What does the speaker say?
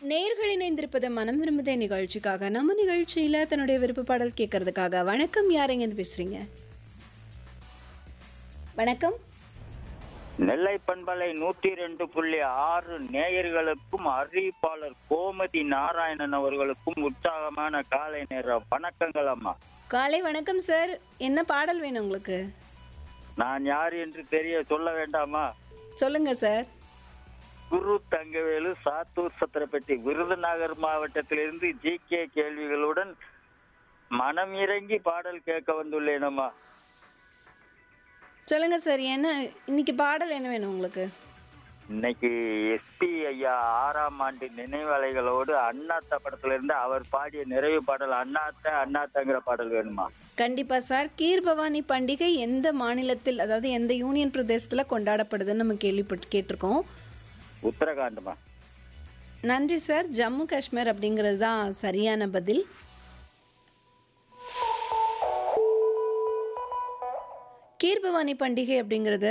நேர்கள் இணைந்திருப்பது மனம் விரும்புதே நிகழ்ச்சிக்காக நம்ம நிகழ்ச்சியில தன்னுடைய விருப்ப பாடல் கேட்கறதுக்காக வணக்கம் யாருங்க இருந்து பேசுறீங்க வணக்கம் நெல்லை பண்பலை நூத்தி ரெண்டு புள்ளி ஆறு நேயர்களுக்கும் அறிவிப்பாளர் கோமதி நாராயணன் அவர்களுக்கும் உற்சாகமான காலை நேர வணக்கங்கள் அம்மா காலை வணக்கம் சார் என்ன பாடல் வேணும் உங்களுக்கு நான் யார் என்று தெரிய சொல்ல வேண்டாமா சொல்லுங்க சார் குரு தங்கவேலு சாத்தூர் சத்திரப்பட்டி விருதுநகர் மாவட்டத்திலிருந்து ஜி கே கேள்விகளுடன் மனம் இறங்கி பாடல் கேட்க வந்துள்ளேன் அம்மா சொல்லுங்க சார் என்ன இன்னைக்கு பாடல் என்ன வேணும் உங்களுக்கு இன்னைக்கு எஸ்பி ஐயா ஆறாம் ஆண்டு நினைவலைகளோடு அண்ணாத்த படத்துல இருந்து அவர் பாடிய நிறைவு பாடல் அண்ணாத்த அண்ணாத்தங்கிற பாடல் வேணுமா கண்டிப்பா சார் கீர் பவானி பண்டிகை எந்த மாநிலத்தில் அதாவது எந்த யூனியன் பிரதேசத்துல கொண்டாடப்படுதுன்னு நம்ம கேள்விப்பட்டு கேட்டிருக்கோம் உத்தரகாண்டமா நன்றி சார் ஜம்மு காஷ்மீர் அப்படிங்கிறது தான் சரியான பதில் கீர்பவானி பண்டிகை அப்படிங்கிறது